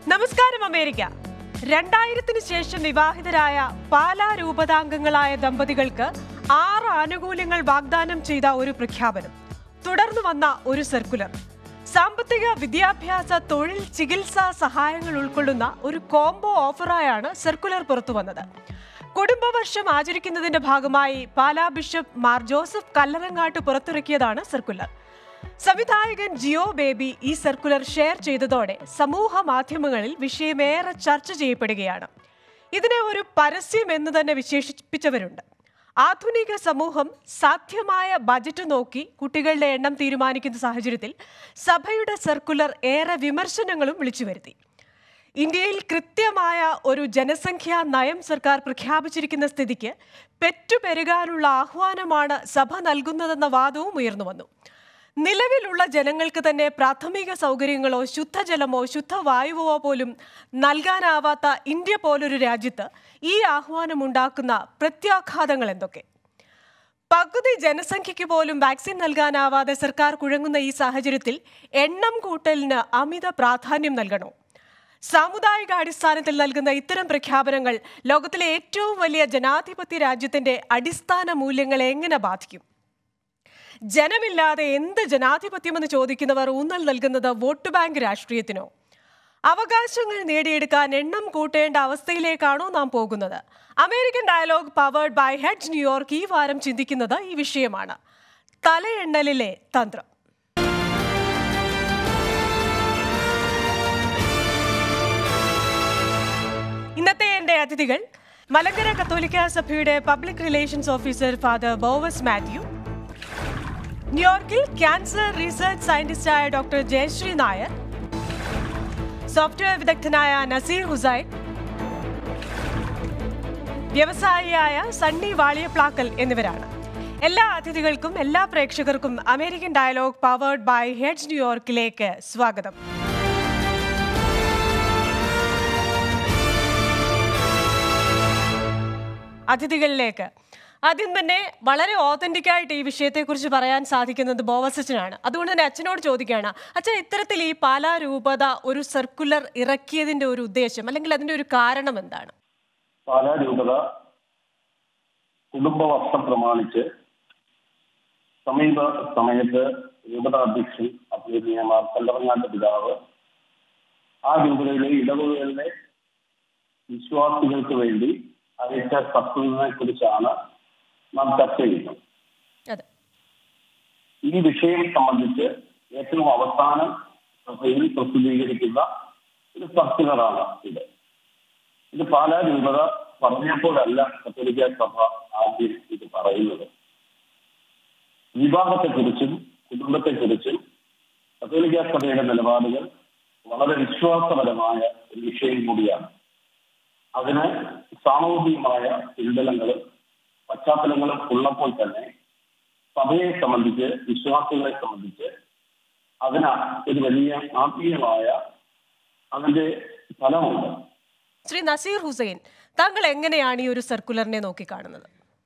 നമസ്കാരം അമേരിക്ക രണ്ടായിരത്തിന് ശേഷം വിവാഹിതരായ പാലാ രൂപതാംഗങ്ങളായ ദമ്പതികൾക്ക് ആറ് ആനുകൂല്യങ്ങൾ വാഗ്ദാനം ചെയ്ത ഒരു പ്രഖ്യാപനം തുടർന്നു വന്ന ഒരു സർക്കുലർ സാമ്പത്തിക വിദ്യാഭ്യാസ തൊഴിൽ ചികിത്സാ സഹായങ്ങൾ ഉൾക്കൊള്ളുന്ന ഒരു കോംബോ ഓഫറായാണ് സർക്കുലർ പുറത്തുവന്നത് കുടുംബവർഷം ആചരിക്കുന്നതിന്റെ ഭാഗമായി പാലാ ബിഷപ്പ് മാർ ജോസഫ് കല്ലറങ്ങാട്ട് പുറത്തിറക്കിയതാണ് സർക്കുലർ സംവിധായകൻ ജിയോ ബേബി ഈ സർക്കുലർ ഷെയർ ചെയ്തതോടെ സമൂഹ മാധ്യമങ്ങളിൽ വിഷയമേറെ ചർച്ച ചെയ്യപ്പെടുകയാണ് ഇതിനെ ഒരു പരസ്യം എന്ന് തന്നെ വിശേഷിപ്പിച്ചവരുണ്ട് ആധുനിക സമൂഹം സാധ്യമായ ബജറ്റ് നോക്കി കുട്ടികളുടെ എണ്ണം തീരുമാനിക്കുന്ന സാഹചര്യത്തിൽ സഭയുടെ സർക്കുലർ ഏറെ വിമർശനങ്ങളും വിളിച്ചു വരുത്തി ഇന്ത്യയിൽ കൃത്യമായ ഒരു ജനസംഖ്യാ നയം സർക്കാർ പ്രഖ്യാപിച്ചിരിക്കുന്ന സ്ഥിതിക്ക് പെറ്റുപെരുകാനുള്ള ആഹ്വാനമാണ് സഭ നൽകുന്നതെന്ന വാദവും ഉയർന്നു വന്നു നിലവിലുള്ള ജനങ്ങൾക്ക് തന്നെ പ്രാഥമിക സൗകര്യങ്ങളോ ശുദ്ധജലമോ ശുദ്ധവായുവോ പോലും നൽകാനാവാത്ത ഇന്ത്യ പോലൊരു രാജ്യത്ത് ഈ ആഹ്വാനം ഉണ്ടാക്കുന്ന പ്രത്യാഘാതങ്ങൾ എന്തൊക്കെ പകുതി ജനസംഖ്യയ്ക്ക് പോലും വാക്സിൻ നൽകാനാവാതെ സർക്കാർ കുഴങ്ങുന്ന ഈ സാഹചര്യത്തിൽ എണ്ണം കൂട്ടലിന് അമിത പ്രാധാന്യം നൽകണോ സാമുദായിക അടിസ്ഥാനത്തിൽ നൽകുന്ന ഇത്തരം പ്രഖ്യാപനങ്ങൾ ലോകത്തിലെ ഏറ്റവും വലിയ ജനാധിപത്യ രാജ്യത്തിന്റെ അടിസ്ഥാന മൂല്യങ്ങളെ എങ്ങനെ ബാധിക്കും ജനമില്ലാതെ എന്ത് ജനാധിപത്യമെന്ന് ചോദിക്കുന്നവർ ഊന്നൽ നൽകുന്നത് വോട്ട് ബാങ്ക് രാഷ്ട്രീയത്തിനോ അവകാശങ്ങൾ നേടിയെടുക്കാൻ എണ്ണം കൂട്ടേണ്ട അവസ്ഥയിലേക്കാണോ നാം പോകുന്നത് American dialogue powered by head New York ഈ വാരം ചിന്തിക്കുന്നത് ഈ വിഷയമാണ് തലയെണ്ണലിലെ തന്ത്രം ഇന്നത്തെ എന്റെ അതിഥികൾ മലങ്കര കത്തോലിക്ക സഭയുടെ public relations officer father Bovas Mathew ന്യൂയോർക്കിൽ ക്യാൻസർ റിസർച്ച് സയന്റിസ്റ്റായ ഡോക്ടർ ജയശ്രീ നായർ സോഫ്റ്റ്വെയർ വിദഗ്ധനായ നസീർ ഹുസൈൻ വ്യവസായിയായ സണ്ണി വാളിയപ്ലാക്കൽ എന്നിവരാണ് എല്ലാ അതിഥികൾക്കും എല്ലാ പ്രേക്ഷകർക്കും American dialogue powered by heads ന്യൂയോർക്കിലേക്ക് സ്വാഗതം അതിഥികളിലേക്ക് ആദ്യം തന്നെ വളരെ ഓതന്റിക് ആയിട്ട് ഈ വിഷയത്തെക്കുറിച്ച് പറയാൻ സാധിക്കുന്നത് ബോവസച്ചനാണ് അതുകൊണ്ട് തന്നെ അച്ഛനോട് ചോദിക്കുകയാണ് അച്ഛൻ ഇത്തരത്തിൽ ഈ പാലാ രൂപത ഒരു സർക്കുലർ ഇറക്കിയതിന്റെ ഒരു ഉദ്ദേശം അല്ലെങ്കിൽ അതിന്റെ ഒരു കാരണം എന്താണ് പാലാ രൂപത കുടുംബവർഷം പ്രമാണിച്ച് സമീപ സമയത്ത് രൂപതാധ്യക്ഷൻ അഭിനയ മാർ കല്ലറങ്ങാട്ട് പിതാവ് ആ രൂപതയിലെ ഇടവുകളിലെ വിശ്വാസികൾക്ക് വേണ്ടി അയച്ച സർക്കുലറിനെ കുറിച്ചാണ് നാം ചർച്ച ചെയ്യുന്നത് അതെ ഈ വിഷയം സംബന്ധിച്ച് ഏറ്റവും അവസാനം സഭയിൽ പ്രസിദ്ധീകരിക്കുന്ന ഒരു സർക്കുലറാണ് ഇത് ഇത് പാലാ രൂപത പറഞ്ഞപ്പോഴല്ല കത്തോലിക്ക സഭ ആദ്യം ഇത് പറയുന്നത് വിവാഹത്തെക്കുറിച്ചും കുടുംബത്തെക്കുറിച്ചും കത്തോലിക്ക സഭയുടെ നിലപാടുകൾ വളരെ വിശ്വാസപരമായ ഒരു വിഷയം കൂടിയാണ് അതിന് സാമൂഹികമായ പിൻബലങ്ങളും പശ്ചാത്തലങ്ങളും ഉള്ളപ്പോൾ തന്നെ സഭയെ സംബന്ധിച്ച് വിശ്വാസികളെ സംബന്ധിച്ച് അതിന് ഒരു വലിയ ആത്മീയമായ അതിന്റെ ഫലമുണ്ട് ശ്രീ നസീർ ഹുസൈൻ താങ്കൾ എങ്ങനെയാണ് ഈ ഒരു സർക്കുലറിനെ നോക്കിക്കാണുന്നത്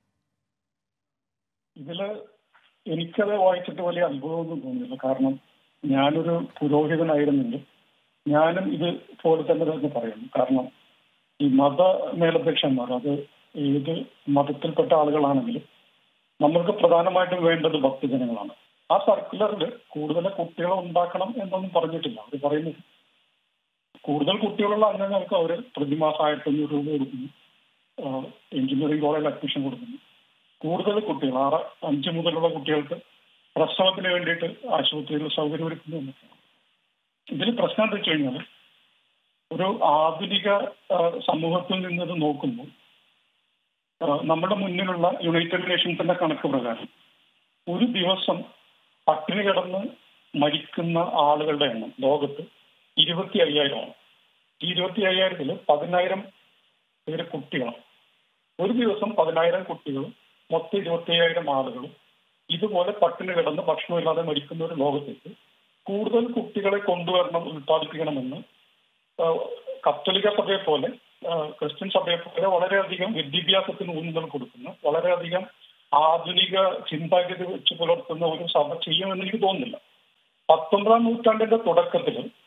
ഇതില് എനിക്കത് വായിച്ചിട്ട് വലിയ അത്ഭുതമൊന്നും തോന്നുന്നില്ല കാരണം ഞാനൊരു പുരോഹിതനായിരുന്നെങ്കിൽ ഞാനും ഇത് പോലെ തന്നെ തന്നെ പറയുന്നു കാരണം ഈ മത മേലധ്യക്ഷന്മാർ അത് ഏത് മതത്തിൽപ്പെട്ട ആളുകളാണെങ്കിലും നമ്മൾക്ക് പ്രധാനമായിട്ടും വേണ്ടത് ഭക്തജനങ്ങളാണ് ആ സർക്കുലറിൽ കൂടുതൽ കുട്ടികളെ ഉണ്ടാക്കണം എന്നൊന്നും പറഞ്ഞിട്ടില്ല അവർ പറയുന്നത് കൂടുതൽ കുട്ടികളുള്ള അംഗങ്ങൾക്ക് അവർ പ്രതിമാസം ആയിരത്തി അഞ്ഞൂറ് രൂപ കൊടുക്കുന്നു എഞ്ചിനീയറിംഗ് കോളേജിൽ അഡ്മിഷൻ കൊടുക്കുന്നു കൂടുതൽ കുട്ടികൾ ആറ് അഞ്ച് മുതലുള്ള കുട്ടികൾക്ക് പ്രസവത്തിന് വേണ്ടിയിട്ട് ആശുപത്രിയിൽ സൗകര്യം ഒരുക്കുന്നു എന്നൊക്കെയാണ് ഇതിൽ പ്രശ്നം എന്താ വെച്ച് കഴിഞ്ഞാൽ ഒരു ആധുനിക ആ, സമൂഹത്തിൽ നിന്നത് നോക്കുമ്പോൾ ആ, നമ്മുടെ മുന്നിലുള്ള യുണൈറ്റഡ് നേഷൻസിന്റെ കണക്ക് പ്രകാരം ഒരു ദിവസം പട്ടിണി കിടന്ന് മരിക്കുന്ന ആളുകളുടെ എണ്ണം ലോകത്ത് ഇരുപത്തി അയ്യായിരമാണ് ഈ ഇരുപത്തി അയ്യായിരത്തില് പതിനായിരം പേര് കുട്ടികളാണ് ഒരു ദിവസം പതിനായിരം കുട്ടികളും മൊത്തം ഇരുപത്തി അയ്യായിരം ആളുകളും ഇതുപോലെ പട്ടിണി കിടന്ന് ഭക്ഷണമില്ലാതെ മരിക്കുന്ന ഒരു ലോകത്തേക്ക് കൂടുതൽ കുട്ടികളെ കൊണ്ടുവരണം ഉൽപ്പാദിപ്പിക്കണമെന്ന് ആ, കത്തോലിക്ക സഭയെ പോലെ ആ, ക്രിസ്ത്യൻ സഭയെ പോലെ വളരെയധികം വിദ്യാഭ്യാസത്തിന് ഊന്നൽ കൊടുക്കുന്ന വളരെയധികം ആധുനിക ചിന്താഗതി വെച്ച് പുലർത്തുന്ന ഒരു സഭ ചെയ്യുമെന്ന് എനിക്ക് തോന്നുന്നില്ല പത്തൊമ്പതാം നൂറ്റാണ്ടിന്റെ തുടക്കത്തിൽ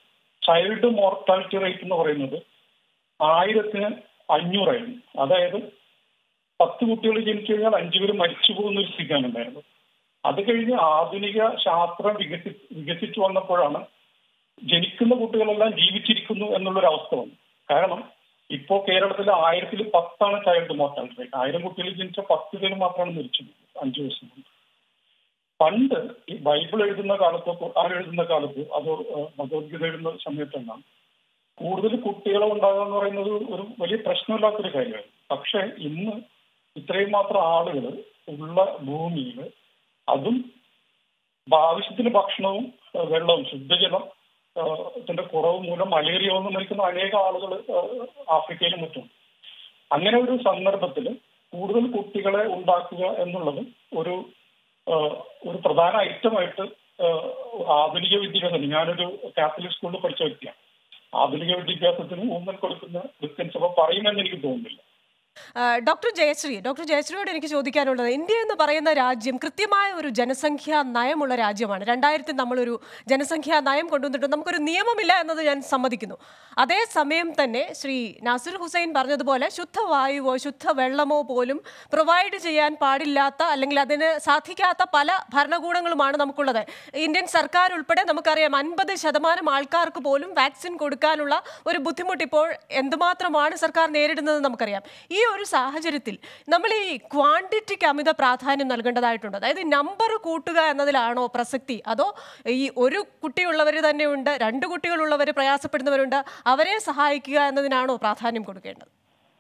ചൈൽഡ് മോർട്ടാലിറ്റി റേറ്റ് എന്ന് പറയുന്നത് ആയിരത്തിന് അഞ്ഞൂറായിരുന്നു അതായത് പത്ത് കുട്ടികൾ ജനിച്ചു കഴിഞ്ഞാൽ അഞ്ചുപേര് മരിച്ചു പോകുന്ന ഒരു സ്ഥിതിയാണ് ഉണ്ടായിരുന്നത് അത് കഴിഞ്ഞ് ആധുനിക ശാസ്ത്രം വികസി വികസിച്ചു വന്നപ്പോഴാണ് ജനിക്കുന്ന കുട്ടികളെല്ലാം ജീവിച്ചിരിക്കുന്നു എന്നുള്ളൊരു അവസ്ഥ വന്നു കാരണം ഇപ്പോ കേരളത്തിൽ ആയിരത്തിൽ പത്താണ് ചൈൽഡ് മോർട്ടാലിറ്റി റേറ്റ് ആയിരം കുട്ടികൾ ജനിച്ച പത്ത് പേര് മാത്രമാണ് മരിച്ചു പോകുന്നത് അഞ്ചു വർഷം കൊണ്ട് പണ്ട് ഈ ബൈബിൾ എഴുതുന്ന കാലത്തോ ഖുർആൻ എഴുതുന്ന കാലത്തോ അതോ ഏഹ്, ഭഗവത്ഗീത എഴുതുന്ന സമയത്തെല്ലാം കൂടുതൽ കുട്ടികളെ ഉണ്ടാകുക എന്ന് പറയുന്നത് ഒരു വലിയ പ്രശ്നമില്ലാത്തൊരു കാര്യമാണ് പക്ഷെ ഇന്ന് ഇത്രയും മാത്രം ആളുകൾ ഉള്ള ഭൂമിയിൽ അതും ആവശ്യത്തിന് ഭക്ഷണവും ഏഹ്, വെള്ളവും ശുദ്ധജലം ഏഹ്, ത്തിന്റെ കുറവ് മൂലം മലേറിയ വന്ന് മരിക്കുന്ന അനേക ആളുകൾ ആഫ്രിക്കയിലും മറ്റും അങ്ങനെ ഒരു സന്ദർഭത്തിൽ കൂടുതൽ കുട്ടികളെ ഉണ്ടാക്കുക എന്നുള്ളത് ഒരു ഏഹ്, ഒരു പ്രധാന ഐറ്റമായിട്ട് ഏഹ്, ആധുനിക വിദ്യാഭ്യാസം ഞാനൊരു കാത്തലിക് സ്കൂളിൽ പഠിച്ച വ്യക്തിയാണ് ആധുനിക വിദ്യാഭ്യാസത്തിന് ഊന്നൽ കൊടുക്കുന്ന ക്രിസ്ത്യൻ സഭ പറയുമെന്ന് എനിക്ക് തോന്നുന്നില്ല ആ, ഡോക്ടർ ജയശ്രീ ഡോക്ടർ ജയശ്രീയോട് എനിക്ക് ചോദിക്കാനുള്ളത് ഇന്ത്യ എന്ന് പറയുന്ന രാജ്യം കൃത്യമായ ഒരു ജനസംഖ്യാ നയമുള്ള രാജ്യമാണ് രണ്ടായിരത്തിൽ നമ്മളൊരു ജനസംഖ്യാ നയം കൊണ്ടുവന്നിട്ട് നമുക്കൊരു നിയമമില്ല എന്നത് ഞാൻ സമ്മതിക്കുന്നു അതേസമയം തന്നെ ശ്രീ നാസിർ ഹുസൈൻ പറഞ്ഞതുപോലെ ശുദ്ധവായുവോ ശുദ്ധ വെള്ളമോ പോലും പ്രൊവൈഡ് ചെയ്യാൻ പാടില്ലാത്ത അല്ലെങ്കിൽ അതിന് സാധിക്കാത്ത പല ഭരണകൂടങ്ങളുമാണ് നമുക്കുള്ളത് ഇന്ത്യൻ സർക്കാർ ഉൾപ്പെടെ നമുക്കറിയാം അൻപത് ശതമാനം ആൾക്കാർക്ക് പോലും വാക്സിൻ കൊടുക്കാനുള്ള ഒരു ബുദ്ധിമുട്ട് ഇപ്പോൾ എന്തുമാത്രമാണ് സർക്കാർ നേരിടുന്നത് നമുക്കറിയാം ഈ ഒരു സാഹചര്യത്തിൽ നമ്മൾ ഈ ക്വാണ്ടിറ്റിക്ക് അമിത പ്രാധാന്യം നൽകേണ്ടതായിട്ടുണ്ട് അതായത് നമ്പർ കൂട്ടുക എന്നതിലാണോ പ്രസക്തി അതോ ഈ ഒരു കുട്ടിയുള്ളവർ തന്നെയുണ്ട് രണ്ട് കുട്ടികളുള്ളവർ പ്രയാസപ്പെടുന്നവരുണ്ട് അവരെ സഹായിക്കുക എന്നതിനാണോ പ്രാധാന്യം കൊടുക്കേണ്ടത്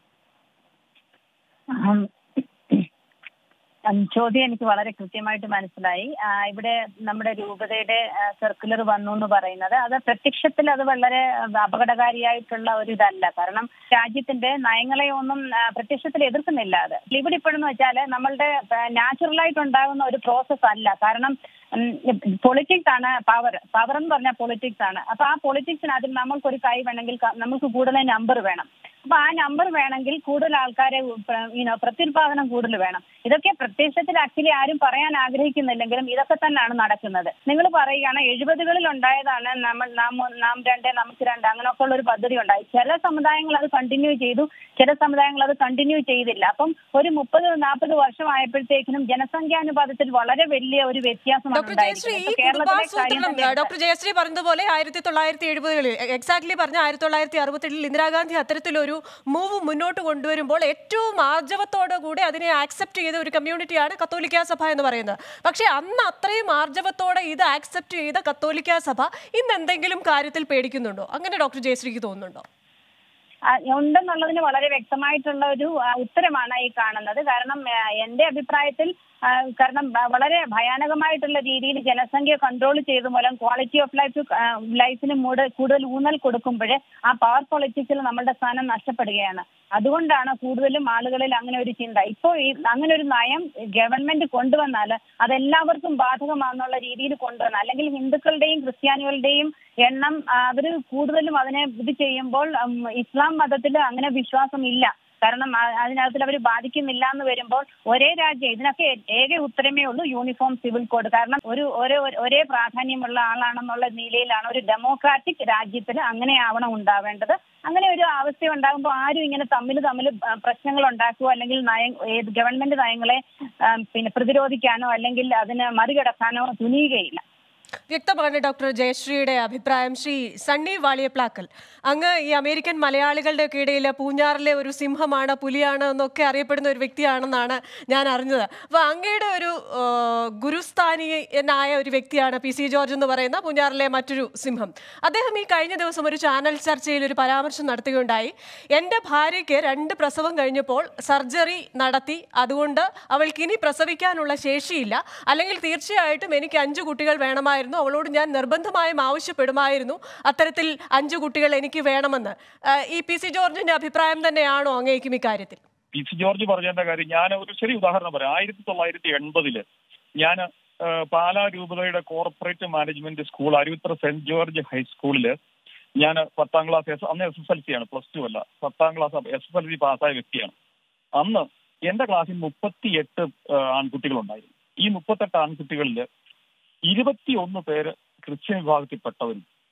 ഉം. ഉം, ചോദ്യം എനിക്ക് വളരെ കൃത്യമായിട്ട് മനസ്സിലായി ആ, ഇവിടെ നമ്മുടെ രൂപതയുടെ സർക്കുലർ വന്നു എന്ന് പറയുന്നത് അത് പ്രത്യക്ഷത്തിൽ അത് വളരെ അപകടകാരിയായിട്ടുള്ള ഒരു ഇതല്ല കാരണം രാജ്യത്തിന്റെ നയങ്ങളെ ഒന്നും ആ, പ്രത്യക്ഷത്തിൽ എതിർക്കുന്നില്ല അത് ഇവിടെ ഇപ്പോഴെന്ന് വെച്ചാൽ നമ്മളുടെ നാച്ചുറൽ ആയിട്ട് ഉണ്ടാകുന്ന ഒരു പ്രോസസ് അല്ല കാരണം പൊളിറ്റിക്സ് ആണ് പവർ പവർ എന്ന് പറഞ്ഞാൽ പൊളിറ്റിക്സ് ആണ് അപ്പൊ ആ പൊളിറ്റിക്സിനകത്ത് നമ്മൾക്കൊരു കൈ വേണമെങ്കിൽ ക- നമുക്ക് കൂടുതൽ നമ്പർ വേണം അപ്പൊ ആ നമ്പർ വേണമെങ്കിൽ കൂടുതൽ ആൾക്കാരെ യൂനോ പ്രത്യുൽപാദനം കൂടുതൽ വേണം ഇതൊക്കെ പ്രത്യക്ഷത്തിൽ ആക്ച്വലി ആരും പറയാൻ ആഗ്രഹിക്കുന്നില്ലെങ്കിലും ഇതൊക്കെ തന്നെയാണ് നടക്കുന്നത് നിങ്ങൾ പറയുകയാണ് എഴുപതുകളിൽ ഉണ്ടായതാണ് നമ്മൾ നാം ഒന്ന്, നാം രണ്ട് നമുക്ക് രണ്ട് അങ്ങനെയൊക്കെ ഉള്ള ഒരു പദ്ധതി ഉണ്ടായി ചില സമുദായങ്ങൾ അത് കണ്ടിന്യൂ ചെയ്തു ചില സമുദായങ്ങൾ അത് കണ്ടിന്യൂ ചെയ്തില്ല അപ്പം ഒരു മുപ്പത് നാൽപ്പത് വർഷമായപ്പോഴത്തേക്കിനും ജനസംഖ്യാനുപാതത്തിൽ വളരെ വലിയ ഒരു വ്യത്യാസമാണ് ഡോക്ടർ ജയശ്രീ ഈ ഉണ്ടായിരിക്കുന്നത്. ഇപ്പൊ കേരളത്തിലെ കാര്യം കുടുംബാസൂത്രണം തന്നെ എടുത്താൽ- ഡോക്ടർ ജയശ്രീ പറഞ്ഞതുപോലെ ആയിരത്തി തൊള്ളായിരത്തി എഴുപതുകളിൽ എക്സാക്ട്ലി പറഞ്ഞ ആയിരത്തി തൊള്ളായിരത്തി അറുപത്തെട്ടിൽ ഇന്ദിരാഗാന്ധി അത്തരത്തിലൊരു മൂവ് മുന്നോട്ട് കൊണ്ടുവരുമ്പോൾ ഏറ്റവും ആർജവത്തോടു കൂടി അതിനെ ആക്സെപ്റ്റ് ചെയ്ത ഒരു കമ്മ്യൂണിറ്റിയാണ് കത്തോലിക്ക സഭ എന്ന് പറയുന്നത് പക്ഷേ അന്ന് അത്രയും ആർജവത്തോടെ ഇത് ആക്സെപ്റ്റ് ചെയ്ത കത്തോലിക്ക സഭ ഇന്ന് എന്തെങ്കിലും കാര്യത്തിൽ പേടിക്കുന്നുണ്ടോ അങ്ങനെ ഡോക്ടർ ജയശ്രീക്ക് തോന്നുന്നുണ്ടോ ആ, ഉണ്ടെന്നുള്ളതിന് വളരെ വ്യക്തമായിട്ടുള്ള ഒരു ആ, ഉത്തരമാണ് ഈ കാണുന്നത് കാരണം ആ, എന്റെ അഭിപ്രായത്തിൽ ആ, കാരണം വ- വളരെ ഭയാനകമായിട്ടുള്ള രീതിയിൽ ജനസംഖ്യ കൺട്രോൾ ചെയ്ത് മൂലം ക്വാളിറ്റി ഓഫ് ലൈഫ് ലൈഫിന് കൂടുതൽ ഊന്നൽ കൊടുക്കുമ്പോൾ ആ പവർ പൊളിറ്റിക്സിൽ നമ്മളുടെ സ്ഥാനം നഷ്ടപ്പെടുകയാണ് അതുകൊണ്ടാണ് കൂടുതലും ആളുകളിൽ അങ്ങനെ ഒരു ചിന്ത ഇപ്പോൾ ഈ അങ്ങനെ ഒരു നയം ഗവൺമെന്റ് കൊണ്ടുവന്നാൽ അതെല്ലാവർക്കും ബാധകമാണെന്നുള്ള രീതിയിൽ കൊണ്ടുവന്നാൽ അല്ലെങ്കിൽ ഹിന്ദുക്കളുടെയും ക്രിസ്ത്യാനികളുടെയും എണ്ണം അവർ കൂടുതലും അതിനെ ഇത് ചെയ്യുമ്പോൾ ഉം, ഇസ്ലാം മതത്തിൽ അങ്ങനെ വിശ്വാസം ഇല്ല കാരണം ആ- അതിനകത്തിൽ അവർ ബാധിക്കുന്നില്ല എന്ന് വരുമ്പോൾ ഒരേ രാജ്യം ഇതിനൊക്കെ ഏക ഉത്തരമേ ഉള്ളൂ യൂണിഫോം സിവിൽ കോഡ് കാരണം ഒരു ഒരേ ഒരേ പ്രാധാന്യമുള്ള ആളാണെന്നുള്ള നിലയിലാണ് ഒരു ഡെമോക്രാറ്റിക് രാജ്യത്തിൽ അങ്ങനെ ആവണം ഉണ്ടാവേണ്ടത് അങ്ങനെ ഒരു അവസ്ഥ ഉണ്ടാകുമ്പോൾ ആരും ഇങ്ങനെ തമ്മിൽ തമ്മിൽ ആ, പ്രശ്നങ്ങൾ ഉണ്ടാക്കുകയോ അല്ലെങ്കിൽ നയ ഏത് ഗവൺമെന്റ് നയങ്ങളെ ആ, പിന്നെ പ്രതിരോധിക്കാനോ അല്ലെങ്കിൽ അതിനെ മറികടക്കാനോ തുനിയുകയില്ല വ്യക്തമാണ് ഡോക്ടർ ജയശ്രീയുടെ അഭിപ്രായം ശ്രീ സണ്ണി വാളിയപ്ലാക്കൽ അങ്ങ് ഈ അമേരിക്കൻ മലയാളികളുടെ ഒക്കെ ഇടയിൽ പൂഞ്ഞാറിലെ ഒരു സിംഹമാണ് പുലിയാണ് എന്നൊക്കെ അറിയപ്പെടുന്ന ഒരു വ്യക്തിയാണെന്നാണ് ഞാൻ അറിഞ്ഞത് അപ്പോൾ അങ്ങയുടെ ഒരു ആ, ഗുരുസ്ഥാനീയനായ ഒരു വ്യക്തിയാണ് പി സി ജോർജ് എന്ന് പറയുന്ന പൂഞ്ഞാറിലെ മറ്റൊരു സിംഹം അദ്ദേഹം ഈ കഴിഞ്ഞ ദിവസം ഒരു ചാനൽ ചർച്ചയിൽ ഒരു പരാമർശം നടത്തുകയുണ്ടായി എൻ്റെ ഭാര്യയ്ക്ക് രണ്ട് പ്രസവം കഴിഞ്ഞപ്പോൾ സർജറി നടത്തി അതുകൊണ്ട് അവൾക്ക് ഇനി പ്രസവിക്കാനുള്ള ശേഷിയില്ല അല്ലെങ്കിൽ തീർച്ചയായിട്ടും എനിക്ക് അഞ്ചു കുട്ടികൾ വേണമായിരുന്നു അവളോട് ഞാൻ നിർബന്ധമായും ആവശ്യപ്പെടുമായിരുന്നു അത്തരത്തിൽ അഞ്ചു കുട്ടികൾ എനിക്ക് വേണമെന്ന് ആ, ഈ പി സി ജോർജിന്റെ അഭിപ്രായം തന്നെയാണോ അങ്ങേക്കും ഇക്കാര്യത്തിൽ പി സി ജോർജ് പറഞ്ഞതിന്റെ കാര്യം ഞാൻ ഒരു ചെറിയ ഉദാഹരണം പറയാം ആയിരത്തി തൊള്ളായിരത്തി എൺപതില് ഞാൻ പാലാ രൂപതയുടെ corporate management school Aruvithura Saint George ഹൈസ്കൂളില് ഞാൻ പത്താം ക്ലാസ് എസ് അന്ന് എസ് എസ് എൽ സി ആണ് പ്ലസ് ടു അല്ല പത്താം class S S L C പാസ്സായ വ്യക്തിയാണ് അന്ന് എന്റെ ക്ലാസ്സിൽ മുപ്പത്തിയെട്ട് ആൺകുട്ടികളുണ്ടായിരുന്നു ഈ മുപ്പത്തെട്ട് ആൺകുട്ടികളിൽ ഇരുപത്തിയൊന്ന് പേര് ക്രിസ്ത്യൻ വിഭാഗത്തിൽപ്പെട്ടവരും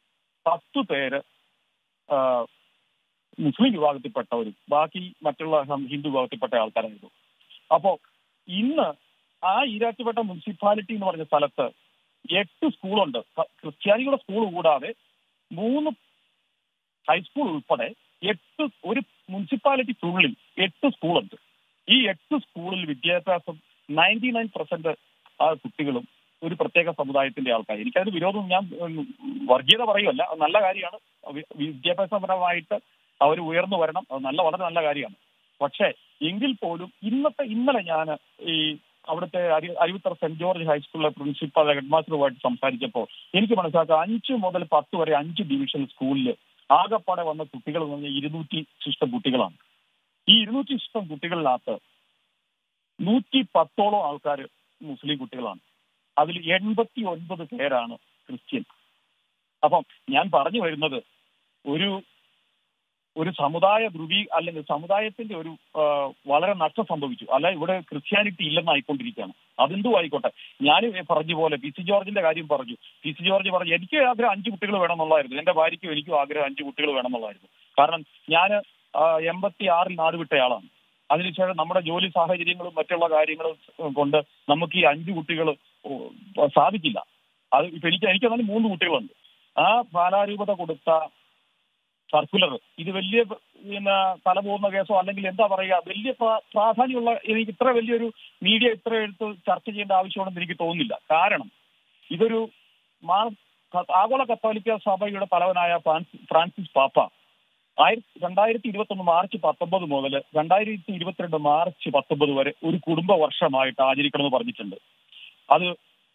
പത്ത് പേര് ആ, മുസ്ലിം വിഭാഗത്തിൽപ്പെട്ടവരും ബാക്കി മറ്റുള്ള ഹം- ഹിന്ദു വിഭാഗത്തിൽപ്പെട്ട ആൾക്കാരായിരുന്നു അപ്പോ ഇന്ന് ആ ഈരാറ്റുപേട്ട മുനിസിപ്പാലിറ്റി എന്ന് പറഞ്ഞ സ്ഥലത്ത് എട്ട് സ്കൂളുണ്ട് ക- ക്രിസ്ത്യാനികളുടെ സ്കൂൾ കൂടാതെ മൂന്ന് ഹൈസ്കൂൾ ഉൾപ്പെടെ എട്ട് ഒരു മുനിസിപ്പാലിറ്റിക്കുള്ളിൽ എട്ട് സ്കൂളുണ്ട് ഈ എട്ട് സ്കൂളിൽ വിദ്യാഭ്യാസം നയൻറ്റി നയൻ പെർസെന്റ് ആ കുട്ടികളും ഒരു പ്രത്യേക സമുദായത്തിന്റെ ആൾക്കാർ എനിക്കതിന് വിരോധം ഞാൻ ഉം, വർഗീയത പറയുമല്ല അത് നല്ല കാര്യമാണ് വി- വിദ്യാഭ്യാസപരമായിട്ട് അവർ ഉയർന്നു വരണം അത് നല്ല വളരെ നല്ല കാര്യമാണ് പക്ഷേ എങ്കിൽ പോലും ഇന്നത്തെ ഇന്നലെ ഞാൻ ഈ അവിടുത്തെ അരി അരുവിത്തറ സെന്റ് ജോർജ് ഹൈസ്കൂളിലെ പ്രിൻസിപ്പൽ ഹെഡ് മാസ്റ്ററുമായിട്ട് സംസാരിച്ചപ്പോൾ എനിക്ക് മനസ്സിലാക്കാം അഞ്ച് മുതൽ പത്ത് വരെ അഞ്ച് ഡിവിഷൻ സ്കൂളിൽ ആകപ്പാടെ വന്ന കുട്ടികൾ എന്ന് പറഞ്ഞാൽ ഇരുന്നൂറ്റി ശിഷ്ടം കുട്ടികളാണ് ഈ ഇരുന്നൂറ്റി ശിഷ്ടം കുട്ടികളിനകത്ത് നൂറ്റി പത്തോളം ആൾക്കാർ മുസ്ലിം കുട്ടികളാണ് അതിൽ എൺപത്തി ഒൻപത് പേരാണ് ക്രിസ്ത്യൻ അപ്പം ഞാൻ പറഞ്ഞു വരുന്നത് ഒരു ഒരു സമുദായ ധ്രുവീ അല്ലെങ്കിൽ സമുദായത്തിന്റെ ഒരു ആ, വളരെ നഷ്ടം സംഭവിച്ചു അല്ല ഇവിടെ ക്രിസ്ത്യാനിറ്റി ഇല്ലെന്നായിക്കൊണ്ടിരിക്കുകയാണ് അതെന്തും ആയിക്കോട്ടെ ഞാൻ പറഞ്ഞ പോലെ പി സി ജോർജിന്റെ കാര്യം പറഞ്ഞു പി സി ജോർജ് പറഞ്ഞു എനിക്ക് ആഗ്രഹം അഞ്ച് കുട്ടികൾ വേണമെന്നുള്ളതായിരുന്നു എന്റെ ഭാര്യയ്ക്കും എനിക്കും ആഗ്രഹം അഞ്ച് കുട്ടികൾ വേണമെന്നുള്ളതായിരുന്നു കാരണം ഞാൻ എൺപത്തി ആറിൽ നാട് വിട്ടയാളാണ് അതിനുശേഷം നമ്മുടെ ജോലി സാഹചര്യങ്ങളും മറ്റുള്ള കാര്യങ്ങളും കൊണ്ട് നമുക്ക് ഈ അഞ്ച് കുട്ടികൾ സാധിക്കില്ല അത് ഇപ്പൊ എനിക്ക് എനിക്ക് തന്നെ മൂന്ന് കുട്ടികളുണ്ട് ആ പാലാരൂപത കൊടുത്ത സർക്കുലർ ഇത് വലിയ പിന്നെ തലപോകുന്ന കേസോ അല്ലെങ്കിൽ എന്താ പറയുക വലിയ പ്രാ- പ്രാധാന്യമുള്ള എനിക്ക് ഇത്ര വലിയൊരു മീഡിയ ഇത്ര എടുത്ത് ചർച്ച ചെയ്യേണ്ട ആവശ്യമുണ്ടെന്ന് എനിക്ക് തോന്നുന്നില്ല കാരണം ഇതൊരു മാ ആഗോള കത്തോലിക്ക സഭയുടെ തലവനായ ഫ്രാൻസിസ് ഫ്രാൻസിസ് പാപ്പ ആയിരത്തി രണ്ടായിരത്തി ഇരുപത്തി ഒന്ന് മാർച്ച് പത്തൊമ്പത് മുതൽ രണ്ടായിരത്തി ഇരുപത്തിരണ്ട് മാർച്ച് പത്തൊമ്പത് വരെ ഒരു കുടുംബ വർഷമായിട്ട് ആചരിക്കണമെന്ന് പറഞ്ഞിട്ടുണ്ട് അത്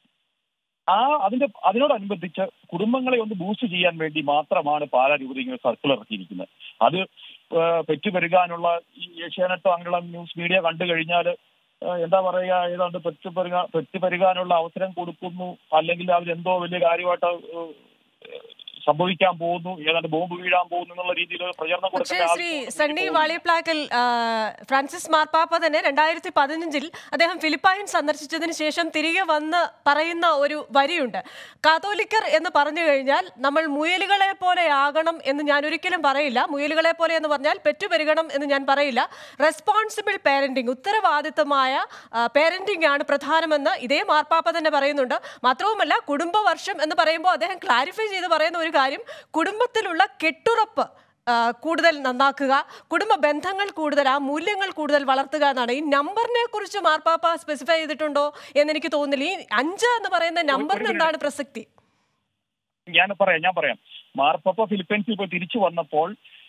ആ അതിന്റെ അതിനോടനുബന്ധിച്ച് കുടുംബങ്ങളെ ഒന്ന് ബൂസ്റ്റ് ചെയ്യാൻ വേണ്ടി മാത്രമാണ് പാലാ രൂപത ഇങ്ങനെ സർക്കുലർ ഇറക്കിയിരിക്കുന്നത് അത് ആ, പെറ്റുപെരുകാനുള്ള ഈ ഏഷ്യാനെറ്റോ അങ്ങനെയുള്ള ന്യൂസ് മീഡിയ കണ്ടു കഴിഞ്ഞാൽ എന്താ പറയുക ഏതാണ്ട് പെറ്റുപെരുക പെറ്റുപെരുകാനുള്ള അവസരം കൊടുക്കുന്നു അല്ലെങ്കിൽ അവരെന്തോ വലിയ കാര്യമായിട്ട് ഏഹ്, സംഭവിക്കാൻ പോകുന്നു ഏതാണ്ട് ബോംബ് വീഴാൻ പോകുന്നു എന്നുള്ള രീതിയിൽ പ്രചരണം പക്ഷേ കൊടുക്കേണ്ട ശ്രീ ആവശ്യം സണ്ണി വാളിയപ്ലാക്കൽ ആ, ഫ്രാൻസിസ് മാർപ്പാപ്പ തന്നെ രണ്ടായിരത്തി പതിനഞ്ചിൽ അദ്ദേഹം ഫിലിപ്പൈൻ സന്ദർശിച്ചതിന് ശേഷം തിരികെ വന്ന് പറയുന്ന ഒരു വരിയുണ്ട് കാത്തോലിക്കർ എന്ന് പറഞ്ഞു കഴിഞ്ഞാൽ നമ്മൾ മുയലുകളെ പോലെ ആകണം എന്ന് ഞാൻ ഒരിക്കലും പറയില്ല മുയലുകളെ പോലെ എന്ന് പറഞ്ഞാൽ പെറ്റുപെരുകണം എന്ന് ഞാൻ പറയില്ല റെസ്പോൺസിബിൾ പാരന്റിങ് ഉത്തരവാദിത്തമായ പാരന്റിംഗ് ആണ് പ്രധാനമെന്ന് ഇതേ മാർപ്പാപ്പ തന്നെ പറയുന്നുണ്ട് മാത്രവുമല്ല കുടുംബവർഷം എന്ന് പറയുമ്പോൾ അദ്ദേഹം ക്ലാരിഫൈ ചെയ്ത് പറയുന്ന ഒരു കാര്യം കുടുംബത്തിലുള്ള കെട്ടുറപ്പ് ആ, കൂടുതൽ നന്നാക്കുക കുടുംബ ബന്ധങ്ങൾ കൂടുതൽ ആ മൂല്യങ്ങൾ കൂടുതൽ വളർത്തുക എന്നാണ് ഈ നമ്പറിനെ കുറിച്ച് മാർപ്പാപ്പ സ്പെസിഫൈ ചെയ്തിട്ടുണ്ടോ എന്ന് എനിക്ക് തോന്നുന്നില്ല ഈ അഞ്ച് എന്ന് പറയുന്ന നമ്പറിന് എന്താണ് പ്രസക്തി ഞാൻ പറയാം ഞാൻ പറയാം മാർപ്പപ്പ ഫിലിപ്പൈൻസിൽ പോയി തിരിച്ചു വന്നപ്പോൾ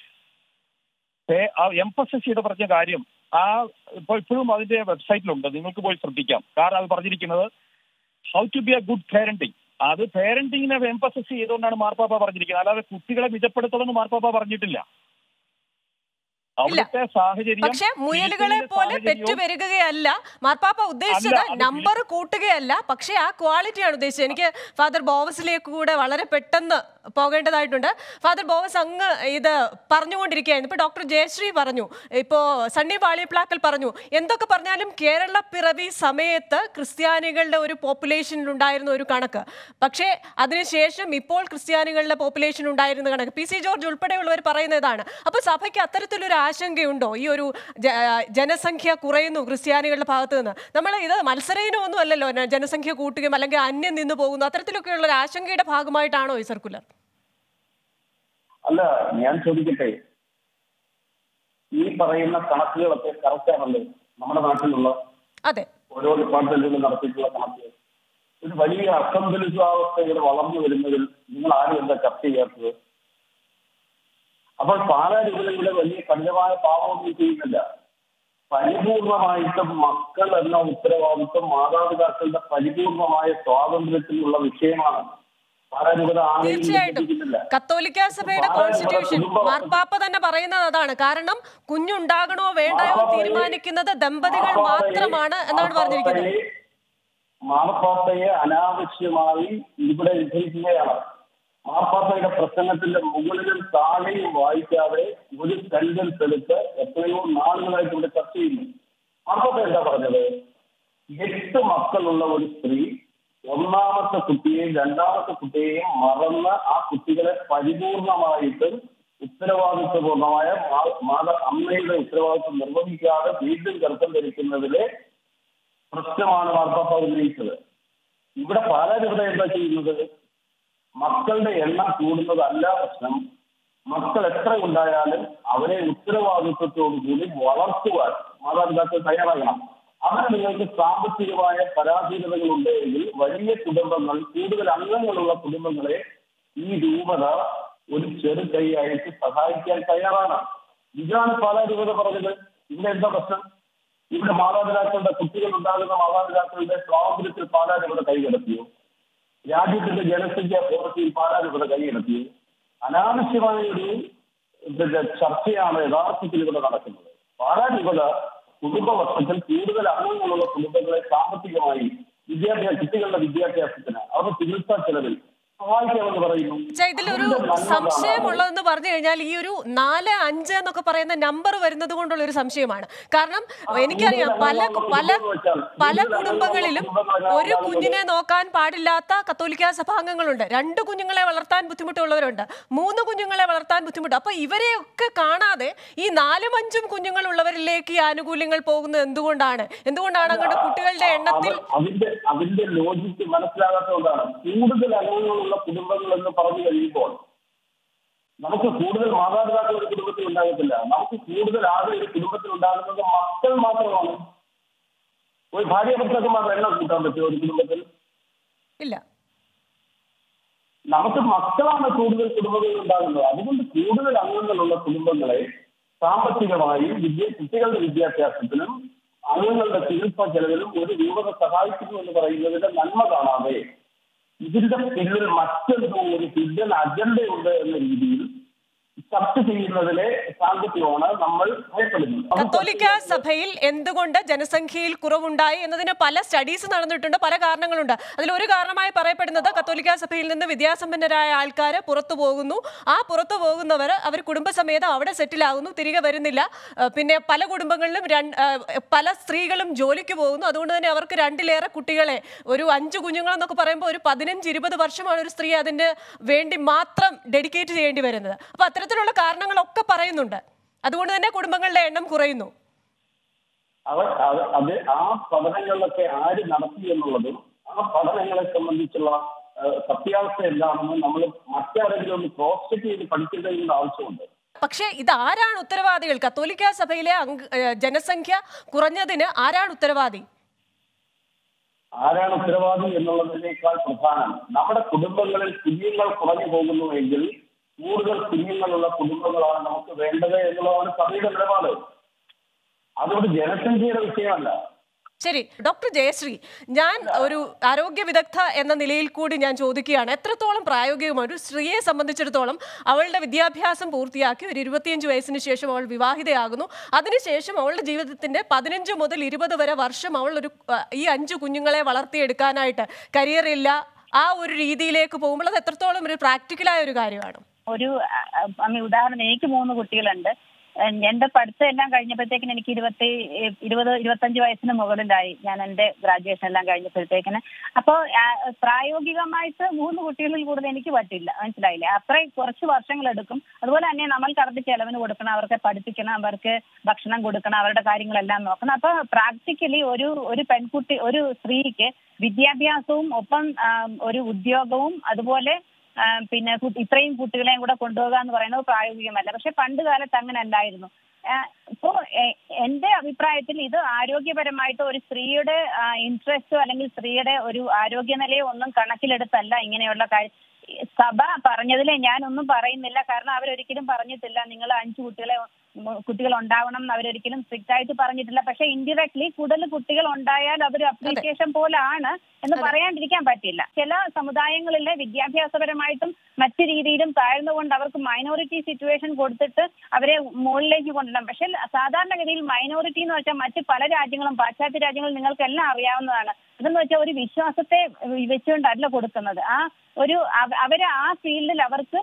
എംഫസൈസ് ചെയ്ത് പറഞ്ഞ കാര്യം ആ ഇപ്പോൾ ഇപ്പോഴും അതിന്റെ വെബ്സൈറ്റിലുണ്ട് നിങ്ങൾക്ക് പോയി ശ്രദ്ധിക്കാം കാരണം അത് പറഞ്ഞിരിക്കുന്നത് how to be a good parenting അത് പാരന്റിങ്ങിനെ എംഫസൈസ് ചെയ്തുകൊണ്ടാണ് മാർപ്പാപ്പ പറഞ്ഞിരിക്കുന്നത് അല്ലാതെ കുട്ടികളെ മിതപ്പെടുത്തണമെന്ന് മാർപ്പാപ്പ പറഞ്ഞിട്ടില്ല അവിടുത്തെ സാഹചര്യം പക്ഷെ മുയലുകളെ ഫിലിപ്പീനിലെ പോലെ സാഹചര്യവും- പെറ്റുപെരുകുകയല്ല മാർപ്പാപ്പ ഉദ്ദേശിച്ചത് അല്ല, അത് നമ്പർ കൂട്ടുകയല്ല പക്ഷെ ആ ക്വാളിറ്റിയാണ് ഉദ്ദേശിച്ചത് എനിക്ക് ഫാദർ ബോവസിലേക്ക് കൂടെ വളരെ പെട്ടെന്ന് പോകേണ്ടതായിട്ടുണ്ട് ഫാദർ ബോവസ് അങ്ങ് ഇത് പറഞ്ഞുകൊണ്ടിരിക്കുകയായിരുന്നു ഇപ്പൊ ഡോക്ടർ ജയശ്രീ പറഞ്ഞു ഇപ്പോ സണ്ണി വാളിയപ്ലാക്കൽ പറഞ്ഞു എന്തൊക്കെ പറഞ്ഞാലും കേരള പിറവി സമയത്ത് ക്രിസ്ത്യാനികളുടെ ഒരു പോപ്പുലേഷനിൽ ഉണ്ടായിരുന്ന ഒരു കണക്ക് പക്ഷേ അതിനുശേഷം ഇപ്പോൾ ക്രിസ്ത്യാനികളുടെ പോപ്പുലേഷൻ ഉണ്ടായിരുന്ന കണക്ക് പി സി ജോർജ് ഉൾപ്പെടെയുള്ളവർ പറയുന്ന ഇതാണ് അപ്പൊ സഭയ്ക്ക് അത്തരത്തിലൊരു ആശങ്കയുണ്ടോ ഈ ഒരു ജ- ജനസംഖ്യ കുറയുന്നു ക്രിസ്ത്യാനികളുടെ ഭാഗത്ത് നിന്ന് നമ്മൾ ഇത് മത്സരയിനൊന്നും അല്ലല്ലോ ന- ജനസംഖ്യ കൂട്ടുകയും അല്ലെങ്കിൽ അന്യം നിന്ന് പോകുന്നു അത്തരത്തിലൊക്കെയുള്ള ഒരു ആശങ്കയുടെ ഭാഗമായിട്ടാണോ ഈ സർക്കുലർ അല്ല ഞാൻ ചോദിക്കട്ടെ ഈ പറയുന്ന കണക്കുകളൊക്കെ കറക്റ്റ് ആണല്ലോ നമ്മുടെ നാട്ടിലുള്ള അതെ ഓരോ ഡിപ്പാർട്ട്മെന്റുകളും നടത്തിയിട്ടുള്ള കണക്ക് ഒരു വലിയ അസംതുലിതാവസ്ഥയുടെ വളർന്നു വരുന്നതിൽ നിങ്ങൾ ആരും എന്താ ചർച്ച ചെയ്യാത്തത് അപ്പോൾ പാലാരൂപതയുടെ വലിയ കഠിനമായ പാപമൊന്നും ചെയ്യുന്നില്ല പരിപൂർണമായിട്ടും മക്കൾ എന്ന ഉത്തരവാദിത്വം മാതാപിതാക്കളുടെ പരിപൂർണമായ സ്വാതന്ത്ര്യത്തിനുള്ള വിഷയമാണ് പാലാരൂപത ആരെയും തീർച്ചയായിട്ടും വിഭജിക്കുന്നില്ല. കത്തോലിക്ക സഭയുടെ പാലാ കോൺസ്റ്റിറ്റ്യൂഷൻ കുടുംബ- മാർപ്പാപ്പ തന്നെ പറയുന്നത് അതാണ് കാരണം കുഞ്ഞുണ്ടാകണോ വേണ്ടയോ എന്ന് തീരുമാനിക്കുന്നത് ദമ്പതികൾ മാത്രമാണ് എന്നാണ് പറഞ്ഞിരിക്കുന്നത് മാർപ്പാപ്പയെ- മാർപ്പാപ്പയെ അനാവശ്യമായി ഇവിടെ വിഭജിക്കുകയാണ് മാർപ്പാപ്പയുടെ പ്രസംഗത്തിന്റെ മുകളിലും താഴെയും വായിക്കാതെ ഒരു സെന്റൻസ് എടുത്ത് എത്രയോ നാളുകളായിട്ട് ഇവിടെ ചർച്ച ചെയ്യുന്നു മാർപ്പാപ്പ എന്താ പറഞ്ഞത് എട്ട് മക്കളുള്ള ഒരു സ്ത്രീ ഒന്നാമത്തെ കുട്ടിയെയും രണ്ടാമത്തെ കുട്ടിയെയും മറന്ന് ആ കുട്ടികളെ പരിപൂർണമായിട്ട് ഉത്തരവാദിത്വപൂർണമായ മാ- മാത അമ്മയുടെ ഉത്തരവാദിത്വം നിർവഹിക്കാതെ വീണ്ടും ഗർഭം ധരിക്കുന്നതിലെ പ്രശ്നമാണ് മാർപ്പാപ്പ ഉന്നയിച്ചത് ഇവിടെ പാലാൻ ഇവിടെ എന്താ ചെയ്യുന്നത് മക്കളുടെ എണ്ണം കൂടുന്നതല്ല പ്രശ്നം മക്കൾ എത്ര ഉണ്ടായാലും അവരെ ഉത്തരവാദിത്വത്തോടു കൂടി വളർത്തുവാൻ മാതാപിതാക്കൾ തയ്യാറാകണം അങ്ങനെ നിങ്ങൾക്ക് സാമ്പത്തികമായ പരാധീനതകൾ ഉണ്ടെങ്കിൽ വലിയ കുടുംബങ്ങൾ കൂടുതൽ അംഗങ്ങളുള്ള കുടുംബങ്ങളെ ഈ രൂപത ഒരു ചെറു കൈയായിട്ട് സഹായിക്കാൻ തയ്യാറാണ് ഇതാണ് പാലാ രൂപത പറഞ്ഞത് ഇവിടെ എന്താ പ്രശ്നം ഇവിടെ മാതാപിതാക്കളുടെ കുട്ടികൾ ഉണ്ടാകുന്ന മാതാപിതാക്കളുടെ സ്വാതന്ത്ര്യത്തിൽ പാലാ രൂപത കൈകടത്തിയോ രാജ്യത്തിന്റെ ജനസംഖ്യ പോർട്ടിയിൽ പാലാരിവിടെ കൈയെടുത്തി അനാവശ്യമായ ഒരു പിന്നെ ചർച്ചയാണ് യഥാർത്ഥത്തിൽ ഇവിടെ നടക്കുന്നത് പാലാരിവിടെ കുടുംബ വർഷത്തിൽ കൂടുതൽ അംഗങ്ങളുള്ള കുടുംബങ്ങളെ സാമ്പത്തികമായി വിദ്യാഭ്യാസ കുട്ടികളുടെ വിദ്യാഭ്യാസത്തിന് അവരുടെ ചികിത്സാ ചെലവിൽ സഹായിക്കാമെന്ന് പറയുന്നു പക്ഷേ ഇതിലൊരു അതിന്റെ നന്മ സംശയമുള്ളതെന്ന് പറഞ്ഞു കഴിഞ്ഞാൽ ഈ ഒരു നാല് അഞ്ച് എന്നൊക്കെ പറയുന്ന നമ്പർ വരുന്നത് കൊണ്ടുള്ള ഒരു സംശയമാണ് കാരണം എനിക്കറിയാം പല പല പല കുടുംബങ്ങളിലും ഒരു കുഞ്ഞിനെ നോക്കാൻ പാടില്ലാത്ത കത്തോലിക്ക സഭാംഗങ്ങളുണ്ട് രണ്ട് കുഞ്ഞുങ്ങളെ വളർത്താൻ ബുദ്ധിമുട്ടുള്ളവരുണ്ട് മൂന്ന് കുഞ്ഞുങ്ങളെ വളർത്താൻ ബുദ്ധിമുട്ട് അപ്പൊ ഇവരെയൊക്കെ കാണാതെ ഈ നാലും അഞ്ചും കുഞ്ഞുങ്ങളുള്ളവരിലേക്ക് ഈ ആനുകൂല്യങ്ങൾ പോകുന്നത് എന്തുകൊണ്ടാണ് എന്തുകൊണ്ടാണ് അങ്ങോട്ട് കുട്ടികളുടെ എണ്ണത്തിൽ അത് അതിന്റെ അതിന്റെ ലോജിക്ക് മനസ്സിലാകാത്തതുകൊണ്ടാണ് കൂടുതൽ അംഗങ്ങളുള്ള കുടുംബങ്ങൾ എന്ന് പറഞ്ഞു കഴിയുമ്പോൾ നമുക്ക് കൂടുതൽ മാതാപിതാക്കൾ ഒരു കുടുംബത്തിൽ ഉണ്ടാകത്തില്ല നമുക്ക് കൂടുതൽ ആകെ ഒരു കുടുംബത്തിൽ ഉണ്ടാകുന്നത് മക്കൾ മാത്രമാണ് ഒരു ഭാര്യ ഭർത്താക്കന്മാരുടെ എണ്ണം കൂട്ടാൻ പറ്റുമോ ഒരു കുടുംബത്തിൽ ഇല്ല നമുക്ക് മക്കളാണ് കൂടുതൽ കുടുംബങ്ങളിൽ ഉണ്ടാകുന്നത് അതുകൊണ്ട് കൂടുതൽ അംഗങ്ങളുള്ള കുടുംബങ്ങളെ സാമ്പത്തികമായി വിദ്യ കുട്ടികളുടെ വിദ്യാഭ്യാസത്തിനും അംഗങ്ങളുടെ ചികിത്സാ ചെലവിലും ഒരു രൂപത സഹായിക്കുന്നു എന്ന് പറയുന്നതിന്റെ നന്മ കാണാതെ ഇതിന്റെ പിന്നിൽ മറ്റെന്തോ ഒരു ഹിഡൻ അജണ്ടയുണ്ട് എന്ന രീതിയിൽ ചർച്ച ചെയ്യുന്നതിലെ സാങ്കത്യമാണ് നമ്മൾ ഭയപ്പെടുന്നത് അത് കത്തോലിക്ക സഭയിൽ എന്തുകൊണ്ട് ജനസംഖ്യയിൽ കുറവുണ്ടായി എന്നതിന് പല സ്റ്റഡീസ് നടന്നിട്ടുണ്ട് പല കാരണങ്ങളുണ്ട് അതിലൊരു കാരണമായി പറയപ്പെടുന്നത് കത്തോലിക്ക സഭയിൽ നിന്ന് വിദ്യാസമ്പന്നരായ ആൾക്കാർ പുറത്തു പോകുന്നു ആ പുറത്തു പോകുന്നവർ അവർ കുടുംബസമേതം അവിടെ സെറ്റിൽ ആകുന്നു തിരികെ വരുന്നില്ല ഏഹ് പിന്നെ പല കുടുംബങ്ങളിലും രണ്ട് ഏഹ് പല സ്ത്രീകളും ജോലിക്ക് പോകുന്നു അതുകൊണ്ട് തന്നെ അവർക്ക് രണ്ടിലേറെ കുട്ടികളെ ഒരു അഞ്ച് കുഞ്ഞുങ്ങളെന്നൊക്കെ പറയുമ്പോൾ ഒരു പതിനഞ്ച് ഇരുപത് വർഷമാണ് ഒരു സ്ത്രീ അതിന് വേണ്ടി മാത്രം ഡെഡിക്കേറ്റ് ചെയ്യേണ്ടി വരുന്നത് അപ്പൊ അത്തരത്തിലുള്ള കാരണങ്ങളൊക്കെ പറയുന്നുണ്ട് അതുകൊണ്ട് തന്നെ കുടുംബങ്ങളുടെ എണ്ണം കുറയുന്നു അവർ അത് അത് ആ പഠനങ്ങളിലൊക്കെ ആര് നടത്തി എന്നുള്ളതും ആ പഠനങ്ങളെ സംബന്ധിച്ചുള്ള ആ, സത്യാവസ്ഥ എന്താണെന്ന് നമ്മൾ മറ്റാരെങ്കിലും ഒന്ന് ക്രോസ് ചെക്ക് ചെയ്ത് പഠിക്കേണ്ടതിന്റെ ആവശ്യമുണ്ട് പക്ഷേ ഇത് ആരാണ് ഉത്തരവാദികൾ കത്തോലിക്ക സഭയിലെ അംഗ ഏഹ് ജനസംഖ്യ കുറഞ്ഞതിന് ആരാണ് ഉത്തരവാദി ആരാണ് ഉത്തരവാദി എന്നുള്ളതിനേക്കാൾ പ്രധാനം നമ്മുടെ കുടുംബങ്ങളിൽ കുഞ്ഞുങ്ങൾ കുറഞ്ഞു പോകുന്നുവെങ്കിൽ കൂടുതൽ കുഞ്ഞുങ്ങളുള്ള കുടുംബങ്ങളാണ് നമുക്ക് വേണ്ടത് എന്നുള്ളതാണ് സഭയുടെ നിലപാട് അതുകൊണ്ട് ജനസംഖ്യയുടെ വിഷയമല്ല ശരി ഡോക്ടർ ജയശ്രീ ഞാൻ ഒരു ആരോഗ്യ വിദഗ്ധ എന്ന നിലയിൽ കൂടി ഞാൻ ചോദിക്കുകയാണ് എത്രത്തോളം പ്രായോഗികമാണ് ഒരു സ്ത്രീയെ സംബന്ധിച്ചിടത്തോളം അവളുടെ വിദ്യാഭ്യാസം പൂർത്തിയാക്കി ഒരു ഇരുപത്തിയഞ്ച് വയസ്സിന് ശേഷം അവൾ വിവാഹിതയാകുന്നു അതിനുശേഷം അവളുടെ ജീവിതത്തിന്റെ പതിനഞ്ച് മുതൽ ഇരുപത് വരെ വർഷം അവൾ ഒരു ആ, ഈ അഞ്ച് കുഞ്ഞുങ്ങളെ വളർത്തിയെടുക്കാനായിട്ട് കരിയർ ഇല്ല ആ ഒരു രീതിയിലേക്ക് പോകുമ്പോൾ അത് എത്രത്തോളം ഒരു പ്രാക്ടിക്കലായ ഒരു കാര്യമാണ് ഒരു അ- അ- അമ്മ ഉദാഹരണം എനിക്ക് മൂന്ന് കുട്ടികളുണ്ട് എൻ- എന്റെ പഠിത്തം എല്ലാം കഴിഞ്ഞപ്പോഴത്തേക്കിന് എനിക്ക് ഇരുപത്തി ഇരുപത് ഇരുപത്തഞ്ച് വയസ്സിന് മുകളിലായി ഞാൻ എന്റെ ഗ്രാജുവേഷൻ എല്ലാം കഴിഞ്ഞപ്പോഴത്തേക്കിന് അപ്പോൾ പ്രായോഗികമായിട്ട് മൂന്ന് കുട്ടികളിൽ കൂടുതൽ എനിക്ക് പറ്റില്ല മനസ്സിലായില്ലേ അത്രയും കുറച്ച് വർഷങ്ങൾ എടുക്കും അതുപോലെ തന്നെ നമ്മൾക്ക് അവർക്ക് ചെലവിന് കൊടുക്കണം അവർക്ക് പഠിപ്പിക്കണം അവർക്ക് ഭക്ഷണം കൊടുക്കണം അവരുടെ കാര്യങ്ങളെല്ലാം നോക്കണം അപ്പൊ പ്രാക്ടിക്കലി ഒരു ഒരു പെൺകുട്ടി ഒരു സ്ത്രീക്ക് വിദ്യാഭ്യാസവും ഒപ്പം ആ, ഒരു ഉദ്യോഗവും അതുപോലെ ആ, പിന്നെ കു- ഇത്രയും കുട്ടികളെയും കൂടെ കൊണ്ടുപോകുക എന്ന് പറയുന്നത് പ്രായോഗികമല്ല പക്ഷെ പണ്ട് കാലത്ത് അങ്ങനെ അല്ലായിരുന്നു ആ, ഇപ്പോ എ- എന്റെ അഭിപ്രായത്തിൽ ഇത് ആരോഗ്യപരമായിട്ട് ഒരു സ്ത്രീയുടെ ഇൻട്രസ്റ്റോ അല്ലെങ്കിൽ സ്ത്രീയുടെ ഒരു ആരോഗ്യനിലയോ ഒന്നും കണക്കിലെടുത്തല്ല ഇങ്ങനെയുള്ള കാര്യം സഭ പറഞ്ഞതിൽ ഞാനൊന്നും പറയുന്നില്ല കാരണം അവരൊരിക്കലും പറഞ്ഞിട്ടില്ല നിങ്ങൾ അഞ്ചു കുട്ടികളെ ഉം, കുട്ടികൾ ഉണ്ടാവണം എന്ന് അവരൊരിക്കലും സ്ട്രിക്റ്റ് ആയിട്ട് പറഞ്ഞിട്ടില്ല പക്ഷെ ഇൻഡിറക്ട്ലി കൂടുതൽ കുട്ടികൾ ഉണ്ടായാൽ അതൊരു അപ്രീസിയേഷൻ പോലാണ് എന്ന് പറയാണ്ടിരിക്കാൻ പറ്റില്ല ചില സമുദായങ്ങളിലെ വിദ്യാഭ്യാസപരമായിട്ടും മറ്റു രീതിയിലും താഴ്ന്നുകൊണ്ട് അവർക്ക് മൈനോറിറ്റി സിറ്റുവേഷൻ കൊടുത്തിട്ട് അവരെ മുകളിലേക്ക് കൊണ്ടുവരണം പക്ഷെ സാധാരണഗതിയിൽ മൈനോറിറ്റി എന്ന് വെച്ചാൽ മറ്റ് പല രാജ്യങ്ങളും പാശ്ചാത്യ രാജ്യങ്ങളും നിങ്ങൾക്കെല്ലാം അറിയാവുന്നതാണ് അതെന്ന് വെച്ചാൽ ഒരു വിശ്വാസത്തെ വെച്ചുകൊണ്ടല്ല കൊടുക്കുന്നത് ആ ഒരു അവ- അവരെ ആ ഫീൽഡിൽ അവർക്ക്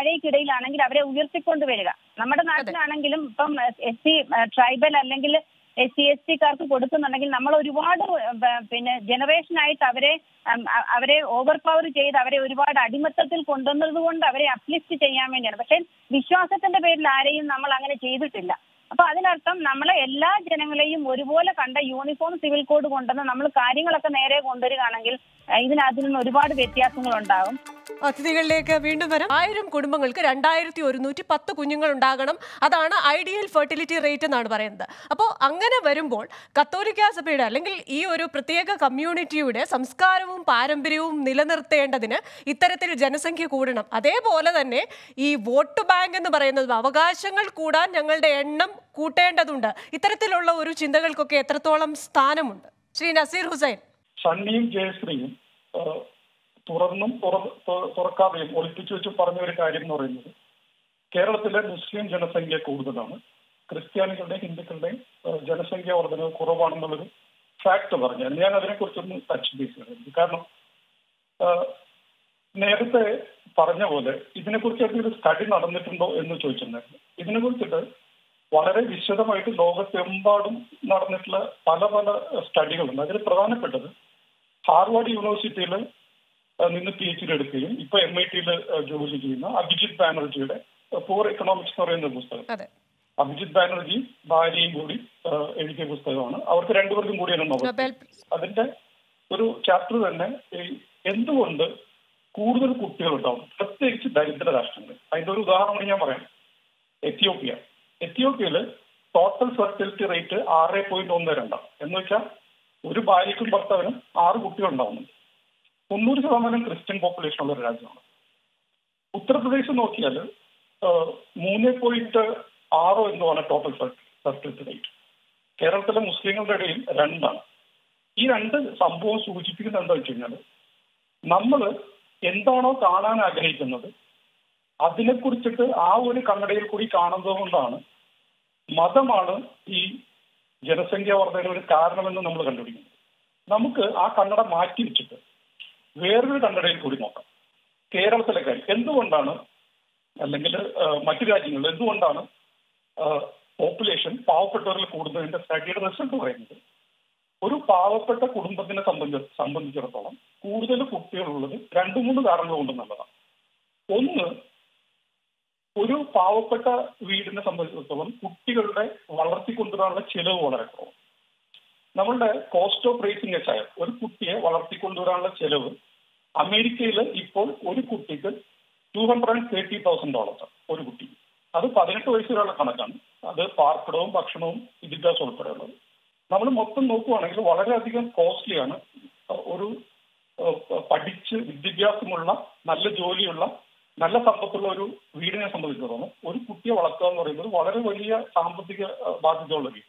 താഴേക്കിടയിലാണെങ്കിൽ അവരെ ഉയർത്തിക്കൊണ്ടുവരിക നമ്മുടെ നാട്ടിലാണെങ്കിലും ഇപ്പം എസ് സി ട്രൈബൽ അല്ലെങ്കിൽ എസ് സി എസ് ടിക്കാർക്ക് കൊടുക്കുന്നുണ്ടെങ്കിൽ നമ്മൾ ഒരുപാട് ഏഹ്, പിന്നെ ജനറേഷൻ ആയിട്ട് അവരെ ഉം, അ- അവരെ ഓവർ പവർ ചെയ്ത് അവരെ ഒരുപാട് അടിമത്തത്തിൽ കൊണ്ടുവന്നത് കൊണ്ട് അവരെ അപ്ലിഫ്റ്റ് ചെയ്യാൻ വേണ്ടിയാണ് പക്ഷെ വിശ്വാസത്തിന്റെ പേരിൽ ആരെയും നമ്മൾ അങ്ങനെ ചെയ്തിട്ടില്ല അപ്പൊ അതിനർത്ഥം നമ്മളെ എല്ലാ ജനങ്ങളെയും ഒരുപോലെ കണ്ട യൂണിഫോം സിവിൽ കോഡ് കൊണ്ടുവന്ന് നമ്മൾ കാര്യങ്ങളൊക്കെ നേരെ കൊണ്ടുവരികയാണെങ്കിൽ ഏഹ്, ഇതിനകത്ത് നിന്ന് ഒരുപാട് വ്യത്യാസങ്ങൾ ഉണ്ടാകും അതിഥികളിലേക്ക് വീണ്ടും വരാം ആയിരം കുടുംബങ്ങൾക്ക് രണ്ടായിരത്തി ഒരുന്നൂറ്റി പത്ത് കുഞ്ഞുങ്ങൾ ഉണ്ടാകണം അതാണ് ഐഡിയൽ ഫെർട്ടിലിറ്റി റേറ്റ് എന്നാണ് പറയുന്നത് അപ്പോൾ അങ്ങനെ വരുമ്പോൾ കത്തോലിക്ക സഭയുടെ അല്ലെങ്കിൽ ഈ ഒരു പ്രത്യേക കമ്മ്യൂണിറ്റിയുടെ സംസ്കാരവും പാരമ്പര്യവും നിലനിർത്തേണ്ടതിന് ഇത്തരത്തിൽ ജനസംഖ്യ കൂടണം അതേപോലെ തന്നെ ഈ വോട്ട് ബാങ്ക് എന്ന് പറയുന്നത് അവകാശങ്ങൾ കൂടാൻ ഞങ്ങളുടെ എണ്ണം കൂട്ടേണ്ടതുണ്ട് ഇത്തരത്തിലുള്ള ഒരു ചിന്തകൾക്കൊക്കെ എത്രത്തോളം സ്ഥാനമുണ്ട് ശ്രീ നസീർ ഹുസൈൻ സണ്ണിയും ജയശ്രീയും ആ, തുറന്നും തുറ- തു- തുറക്കാതെയും ഒളിപ്പിച്ചു വെച്ച് പറഞ്ഞ ഒരു കാര്യം എന്ന് പറയുന്നത് കേരളത്തിലെ മുസ്ലിം ജനസംഖ്യ കൂടുതലാണ് ക്രിസ്ത്യാനികളുടെയും ഹിന്ദുക്കളുടെയും ആ, ജനസംഖ്യ വർധന കുറവാണെന്നുള്ളൊരു ഫാക്ട് പറഞ്ഞു ഞാൻ അതിനെക്കുറിച്ചൊന്ന് ടച്ച് ബേസ് ചെയ്യുന്നത് കാരണം ആ, നേരത്തെ പറഞ്ഞ പോലെ ഇതിനെക്കുറിച്ചൊക്കെ ഒരു സ്റ്റഡി നടന്നിട്ടുണ്ടോ എന്ന് ചോദിച്ചിട്ടുണ്ടായിരുന്നു ഇതിനെക്കുറിച്ചിട്ട് വളരെ വിശദമായിട്ട് ലോകത്തെമ്പാടും നടന്നിട്ടുള്ള പല പല സ്റ്റഡികളുണ്ട് അതിൽ പ്രധാനപ്പെട്ടത് ഹാർവാർഡ് യൂണിവേഴ്സിറ്റിയിൽ നിന്ന് പി എച്ച് ഡി എടുക്കുകയും ഇപ്പൊ എം ഐ ടിയിൽ ജോലി ചെയ്യുന്ന അഭിജിത് ബാനർജിയുടെ പൂർ എക്കണോമിക്സ് എന്ന് പറയുന്ന ഒരു പുസ്തകം അതെ അഭിജിത് ബാനർജി ഭാര്യയും കൂടി ആ, എഴുതിയ പുസ്തകമാണ് അവർക്ക് രണ്ടുപേർക്കും കൂടിയാണ് നോവൽ നൊബേൽ അതിന്റെ ഒരു ചാപ്റ്റർ തന്നെ ഈ എന്തുകൊണ്ട് കൂടുതൽ കുട്ടികൾ ഉണ്ടാവും പ്രത്യേകിച്ച് ദരിദ്ര രാഷ്ട്രങ്ങൾ അതിന്റെ ഒരു ഉദാഹരണം ഞാൻ പറയാം എത്യോപ്യ എത്യോപ്യയിൽ ടോട്ടൽ ഫെർട്ടിലിറ്റി റേറ്റ് ആറ് പോയിന്റ് ഒന്ന് രണ്ടാണ് എന്ന് വെച്ചാൽ ഒരു ഭാര്യയ്ക്കും ഭർത്താവിനും ആറ് കുട്ടികൾ ഉണ്ടാവുന്നുണ്ട് തൊണ്ണൂറ് ശതമാനം ക്രിസ്ത്യൻ പോപ്പുലേഷൻ ഉള്ള ഒരു രാജ്യമാണ് ഉത്തർപ്രദേശ് നോക്കിയാൽ മൂന്ന് പോയിന്റ് ആറോ എന്തോ ആണ് ടോട്ടൽ ഫെർട്ടിലിറ്റി റേറ്റ് കേരളത്തിലെ മുസ്ലിങ്ങളുടെ ഇടയിൽ രണ്ടാണ് ഈ രണ്ട് സംഭവം സൂചിപ്പിക്കുന്നത് എന്താ വെച്ച് കഴിഞ്ഞാൽ നമ്മൾ എന്താണോ കാണാൻ ആഗ്രഹിക്കുന്നത് അതിനെക്കുറിച്ചിട്ട് ആ ഒരു കണ്ണടയിൽ കൂടി കാണുന്നത് കൊണ്ടാണ് മതമാണ് ഈ ജനസംഖ്യാ വർധന ഒരു കാരണമെന്ന് നമ്മൾ കണ്ടുപിടിക്കുന്നത് നമുക്ക് ആ കണ്ണട മാറ്റി വെച്ചിട്ട് വേറൊരു കണ്ണടയിൽ കൂടി നോക്കാം കേരളത്തിലെ കാര്യം എന്തുകൊണ്ടാണ് അല്ലെങ്കിൽ ആ, മറ്റു രാജ്യങ്ങളിൽ എന്തുകൊണ്ടാണ് പോപ്പുലേഷൻ പാവപ്പെട്ടവരിൽ കൂടുന്നതിന്റെ സ്റ്റഡിയുടെ റിസൾട്ട് പറയുന്നത് ഒരു പാവപ്പെട്ട കുടുംബത്തിനെ സംബന്ധി സംബന്ധിച്ചിടത്തോളം കൂടുതൽ കുട്ടികളുള്ളത് രണ്ടു മൂന്ന് കാരണങ്ങൾ കൊണ്ട് നല്ലതാണ് ഒന്ന് ഒരു പാവപ്പെട്ട വീടിനെ സംബന്ധിച്ചിടത്തോളം കുട്ടികളുടെ വളർത്തിക്കൊണ്ടുവരാനുള്ള ചിലവ് വളരെ കുറവ് നമ്മളുടെ കോസ്റ്റ് ഓഫ് റേസിംഗ് വെച്ചായ ഒരു കുട്ടിയെ വളർത്തിക്കൊണ്ടുവരാനുള്ള ചിലവ് അമേരിക്കയിൽ ഇപ്പോൾ ഒരു കുട്ടിക്ക് two hundred and thirty thousand dollar ഒരു കുട്ടി അത് പതിനെട്ട് വയസ്സുള്ള കണക്കാണ് അത് പാർപ്പിടവും ഭക്ഷണവും വിദ്യാഭ്യാസം ഉൾപ്പെടെയുള്ളത് നമ്മൾ മൊത്തം നോക്കുവാണെങ്കിൽ വളരെയധികം കോസ്റ്റ്ലിയാണ് ഒരു ഏഹ്, പഠിച്ച് വിദ്യാഭ്യാസമുള്ള നല്ല ജോലിയുള്ള നല്ല സമ്പത്തുള്ള ഒരു വീടിനെ സംബന്ധിച്ചിടത്തോളം ഒരു കുട്ടിയെ വളർത്തുക എന്ന് പറയുന്നത് വളരെ വലിയ സാമ്പത്തിക ഏഹ്, ബാധ്യതയുള്ള വീടാണ്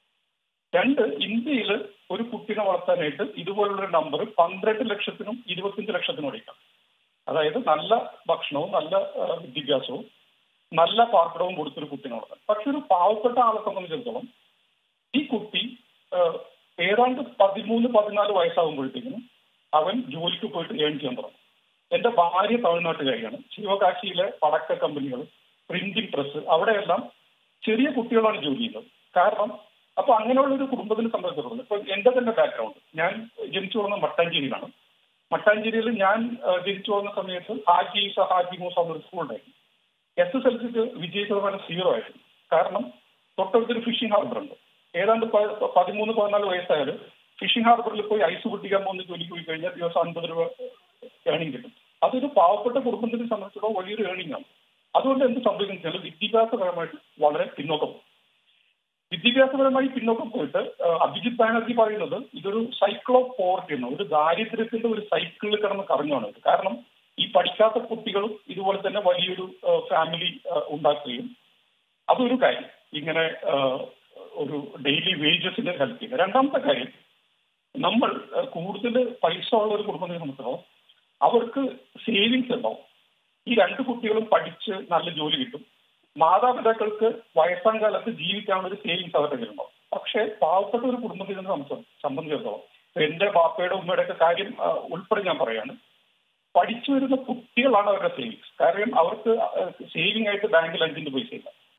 രണ്ട് ഇന്ത്യയിൽ ഒരു കുട്ടിനെ വളർത്താനായിട്ട് ഇതുപോലുള്ള ഒരു നമ്പർ പന്ത്രണ്ട് ലക്ഷത്തിനും ഇരുപത്തിയഞ്ച് ലക്ഷത്തിനും ഇടയ്ക്കാണ് അതായത് നല്ല ഭക്ഷണവും നല്ല ഏഹ്, വിദ്യാഭ്യാസവും നല്ല പാർപ്പിടവും കൊടുത്തൊരു കുട്ടിനെ വളർത്താൻ പക്ഷെ ഒരു പാവപ്പെട്ട ആളെ സംബന്ധിച്ചിടത്തോളം ഈ കുട്ടി ഏഹ്, ഏതാണ്ട് പതിമൂന്ന് പതിനാല് വയസ്സാകുമ്പോഴത്തേക്കിനും അവൻ ജോലിക്ക് പോയിട്ട് ഏൺ ചെയ്യാൻ തുടങ്ങും എന്റെ ഭാര്യ തമിഴ്നാട്ടുകാരിയാണ് ശിവകാശിയിലെ പടക്ക കമ്പനികൾ പ്രിന്റിംഗ് പ്രസ് അവിടെയെല്ലാം ചെറിയ കുട്ടികളാണ് ജോലി ചെയ്യുന്നത് കാരണം അപ്പൊ അങ്ങനെയുള്ള ഒരു കുടുംബത്തിന് സംബന്ധിച്ചിടത്തോളം ഇപ്പൊ എന്റെ തന്നെ ബാക്ക്ഗ്രൗണ്ട് ഞാൻ ജനിച്ചു വളർന്ന മട്ടാഞ്ചേരിയിലാണ് മട്ടാഞ്ചേരിയിൽ ഞാൻ ഏഹ്, ജനിച്ചു വളർന്ന സമയത്ത് ഹാജി ഈസ ഹാജി മൂസ എന്നൊരു സ്കൂളുണ്ടായിരുന്നു എസ് എസ് എൽ സിക്ക് വിജയ ശതമാനം സീറോ ആയിരുന്നു കാരണം തൊട്ടടുത്തൊരു ഫിഷിംഗ് ഹാർബർ ഉണ്ട് ഏതാണ്ട് പ- പതിമൂന്ന് പതിനാല് വയസ്സായാലും ഫിഷിംഗ് ഹാർബറിൽ പോയി ഐസ് പൊട്ടിക്കാൻ പോകുന്ന ജോലിക്ക് പോയി കഴിഞ്ഞാൽ ദിവസം അൻപത് രൂപ ഏണിംഗ് കിട്ടും അതൊരു പാവപ്പെട്ട കുടുംബത്തിനെ സംബന്ധിച്ചിടത്തോളം വലിയൊരു ഏണിംഗ് ആണ് അതുകൊണ്ട് എന്ത് സംഭവിക്കുന്നത് വെച്ചാൽ വിദ്യാഭ്യാസപരമായിട്ട് വളരെ പിന്നോക്കം പോകും വിദ്യാഭ്യാസപരമായി പിന്നോക്കം പോയിട്ട് ആ, അഭിജിത് ബാനർജി പറയുന്നത് ഇതൊരു സൈക്കിൾ ഓഫ് പോവർട്ടി ആണ് ഒരു ദാരിദ്ര്യത്തിന്റെ ഒരു സൈക്കിളിൽ കിടന്ന് കറങ്ങുകയാണ് ഇത് കാരണം ഈ പഠിക്കാത്ത കുട്ടികളും ഇതുപോലെ തന്നെ വലിയൊരു ഫാമിലി ഉണ്ടാക്കുകയും അതൊരു കാര്യം ഇങ്ങനെ ആ, ഒരു ഡെയിലി വേജസിന് ഹെൽപ്പ് ചെയ്യുന്നത് രണ്ടാമത്തെ കാര്യം നമ്മൾ ആ, കൂടുതൽ പൈസ ഉള്ള ഒരു കുടുംബത്തെ സംബന്ധിച്ചിടത്തോളം അവർക്ക് സേവിങ്സ് ഉണ്ടാവും ഈ രണ്ട് കുട്ടികളും പഠിച്ച് നല്ല ജോലി കിട്ടും മാതാപിതാക്കൾക്ക് വയസ്സാം കാലത്ത് ജീവിക്കാനുള്ള ഒരു സേവിങ്സ് അവരുടെ കയ്യിലുണ്ടാവും പക്ഷേ പാവപ്പെട്ട ഒരു കുടുംബത്തിൽ നിന്ന് സംബ- സംബന്ധിച്ചിടത്തോളം ഇപ്പൊ എന്റെ ബാപ്പയുടെ ഉമ്മയുടെ ഒക്കെ കാര്യം ആ, ഉൾപ്പെടെ ഞാൻ പറയാണ് പഠിച്ചു വരുന്ന കുട്ടികളാണ് അവരുടെ സേവിങ്സ് കാരണം അവർക്ക് സേവിംഗ് ആയിട്ട് ബാങ്കിൽ അഞ്ചിന്റെ പൈസ ഇല്ല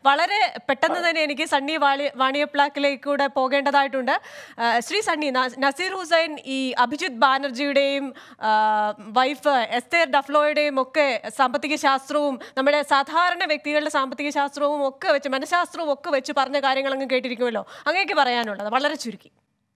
വളരെ പെട്ടെന്ന് തന്നെ എനിക്ക് സണ്ണി വാളി വാണിയപ്ലാക്കിലേക്ക് കൂടെ പോകേണ്ടതായിട്ടുണ്ട് ആ, ശ്രീ സണ്ണി ന- നസീർ ഹുസൈൻ ഈ അഭിജിത് ബാനർജിയുടെയും ആ, വൈഫ് എസ്തേർ ഡഫ്ലോയുടെയും ഒക്കെ സാമ്പത്തിക ശാസ്ത്രവും നമ്മുടെ സാധാരണ വ്യക്തികളുടെ സാമ്പത്തിക ശാസ്ത്രവും ഒക്കെ വെച്ച് മനഃശാസ്ത്രവും ഒക്കെ വെച്ച് പറഞ്ഞ കാര്യങ്ങൾ അങ്ങ് കേട്ടിരിക്കുമല്ലോ അങ്ങേക്ക് പറയാനുള്ളത് വളരെ ചുരുക്കി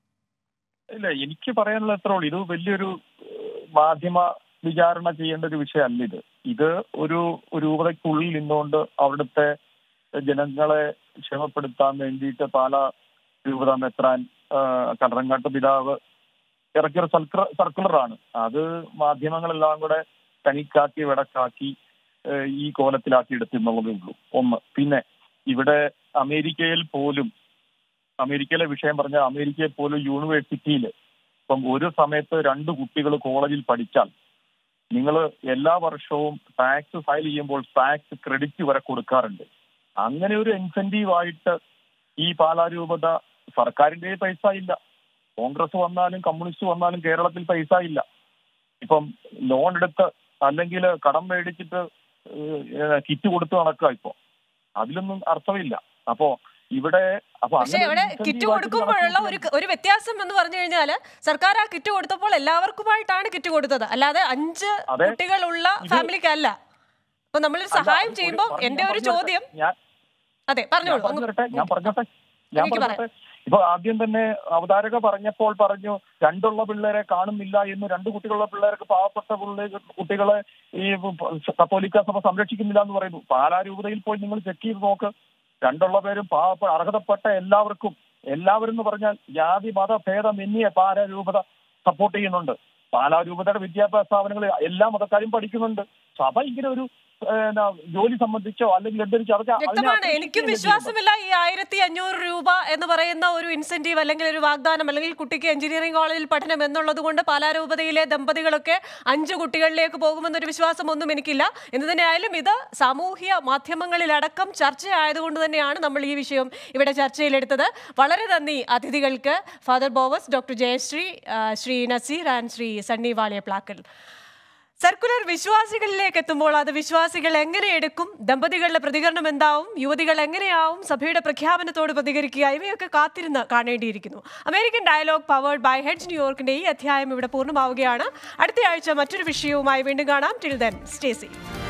ഇല്ല എനിക്ക് പറയാനുള്ള എത്ര ഉള്ളൂ ഇത് വലിയൊരു ഏഹ്, മാധ്യമ വിചാരണ ചെയ്യേണ്ട ഒരു വിഷയമല്ല ഇത് ഇത് ഒരു രൂപതയ്ക്കുള്ളിൽ നിന്നുകൊണ്ട് അവിടുത്തെ ജനങ്ങളെ ക്ഷമപ്പെടുത്താൻ വേണ്ടിയിട്ട് പാല രൂപത മെത്രാൻ ഏഹ്, കടറങ്ങാട്ട് പിതാവ് ഇറക്കിയൊരു സർക്കുലർ സർക്കുലറാണ് അത് മാധ്യമങ്ങളെല്ലാം കൂടെ തനിക്കാക്കി വിടക്കാക്കി ഏഹ്, ഈ കോലത്തിലാക്കി എടുത്തെന്നുള്ളതേ ഉള്ളൂ ഒന്ന് പിന്നെ ഇവിടെ അമേരിക്കയിൽ പോലും അമേരിക്കയിലെ വിഷയം പറഞ്ഞാൽ അമേരിക്കയിൽ പോലും യൂണിവേഴ്സിറ്റിയിൽ ഇപ്പം ഒരു സമയത്ത് രണ്ട് കുട്ടികൾ കോളേജിൽ പഠിച്ചാൽ നിങ്ങൾ എല്ലാ വർഷവും ടാക്സ് ഫയൽ ചെയ്യുമ്പോൾ ടാക്സ് ക്രെഡിറ്റ് വരെ കൊടുക്കാറുണ്ട് അങ്ങനെ ഒരു ഇൻസെന്റീവ് ആയിട്ട് ഈ പാലാരൂപത സർക്കാരിന്റെ പൈസ ഇല്ല കോൺഗ്രസ് വന്നാലും കമ്മ്യൂണിസ്റ്റ് വന്നാലും കേരളത്തിൽ പൈസ ഇല്ല ഇപ്പം ലോൺ എടുത്ത് അല്ലെങ്കിൽ കടം മേടിച്ചിട്ട് ഏഹ്, കിറ്റ് കൊടുത്ത് നടക്കുക ഇപ്പൊ അതിലൊന്നും അർത്ഥമില്ല അപ്പോ ഇവിടെ അപ്പൊ പക്ഷെ അങ്ങനെ ഒരു ഇവിടെ incentive കിറ്റ് ആയിട്ട് കൊടുക്കുമ്പോഴുള്ള ഒരു നടത്തിയിട്ട് ഒരു വ്യത്യാസം എന്ന് പറഞ്ഞു കഴിഞ്ഞാൽ സർക്കാർ ആ കിറ്റ് കൊടുത്തപ്പോൾ എല്ലാവർക്കുമായിട്ടാണ് കിറ്റ് കൊടുത്തത് അല്ലാതെ അഞ്ച് അതെ. കുട്ടികളുള്ള ഇത് ഫാമിലിക്കല്ല അപ്പൊ നമ്മളൊരു അല്ല, സഹായം ഒരു- ചെയ്യുമ്പോൾ പറഞ്ഞു- എന്റെ ഞാൻ ഒരു പറഞ്ഞു ചോദ്യം തരട്ടെ. ഞാൻ അതെ ഞാൻ പറഞ്ഞോളൂ പറഞ്ഞു അങ്ങ് തരട്ടെ ഞാൻ പറഞ്ഞോട്ടെ ഞാൻ എനിക്ക് പറഞ്ഞോട്ടെ ഇപ്പൊ ആദ്യം തന്നെ അവതാരക പറഞ്ഞപ്പോൾ പറഞ്ഞു രണ്ടുള്ള പിള്ളേരെ കാണുന്നില്ല എന്ന് രണ്ട് കുട്ടികളുള്ള പിള്ളേർക്ക് പാവപ്പെട്ട പിള്ളേർ കുട്ടികളെ ഈ കത്തോലിക്ക സഭ സംരക്ഷിക്കുന്നില്ല എന്ന് പറയുന്നു പാലാരൂപതയിൽ പോയി നിങ്ങൾ ചെക്ക് ചെയ്ത് നോക്ക് രണ്ടുള്ള പേരും പാവപ്പെട്ട അർഹതപ്പെട്ട എല്ലാവർക്കും എല്ലാവരും എന്ന് പറഞ്ഞാൽ ജാതി മത ഭേദമന്യേ പാലാരൂപത സപ്പോർട്ട് ചെയ്യുന്നുണ്ട് പാലാരൂപതയുടെ വിദ്യാഭ്യാസ സ്ഥാപനങ്ങൾ എല്ലാ മതക്കാരും പഠിക്കുന്നുണ്ട് സഭ ഇങ്ങനെ ഒരു ഏഹ്, എന്നാ, ജോലി സംബന്ധിച്ചോ അല്ലെങ്കിൽ എന്തെങ്കിലും അതൊക്കെ അതിനെ വ്യക്തമാണ് appreciate എനിക്കും ചെയ്യുകയല്ലേ വിശ്വാസമില്ല ഈ ആയിരത്തി അഞ്ഞൂറ് രൂപ എന്ന് പറയുന്ന ഒരു ഇൻസെന്റീവ് അല്ലെങ്കിൽ ഒരു വാഗ്ദാനം അല്ലെങ്കിൽ കുട്ടിക്ക് എഞ്ചിനീയറിംഗ് കോളേജിൽ പഠനം എന്നുള്ളത് കൊണ്ട് പാലാരൂപതയിലെ ദമ്പതികളൊക്കെ അഞ്ച് കുട്ടികളിലേക്ക് പോകുമെന്നൊരു വിശ്വാസം ഒന്നും എനിക്കില്ല എന്ത് തന്നെയായാലും ഇത് സാമൂഹ്യ മാധ്യമങ്ങളിലടക്കം ചർച്ചയായതുകൊണ്ട് തന്നെയാണ് നമ്മൾ ഈ വിഷയം ഇവിടെ ചർച്ചയിലെടുത്തത് വളരെ നന്ദി അതിഥികൾക്ക് ഫാദർ ബോവസ് ഡോക്ടർ ജയശ്രീ ആ, ശ്രീ നസീർ ആൻഡ് ശ്രീ സണ്ണി വാളിയപ്ലാക്കൽ സർക്കുലർ വിശ്വാസികളിലേക്ക് എത്തുമ്പോൾ അത് വിശ്വാസികൾ എങ്ങനെ എടുക്കും ദമ്പതികളുടെ പ്രതികരണം എന്താവും യുവതികൾ എങ്ങനെയാവും സഭയുടെ പ്രഖ്യാപനത്തോട് പ്രതികരിക്കുക ഇവയൊക്കെ കാത്തിരുന്ന് കാണേണ്ടിയിരിക്കുന്നു American dialogue powered by heads ന്യൂയോർക്കിന്റെ ഈ അധ്യായം ഇവിടെ പൂർണ്ണമാവുകയാണ് അടുത്ത ആഴ്ച മറ്റൊരു വിഷയവുമായി വീണ്ടും കാണാം ടിൽ ദെൻ സ്റ്റേസി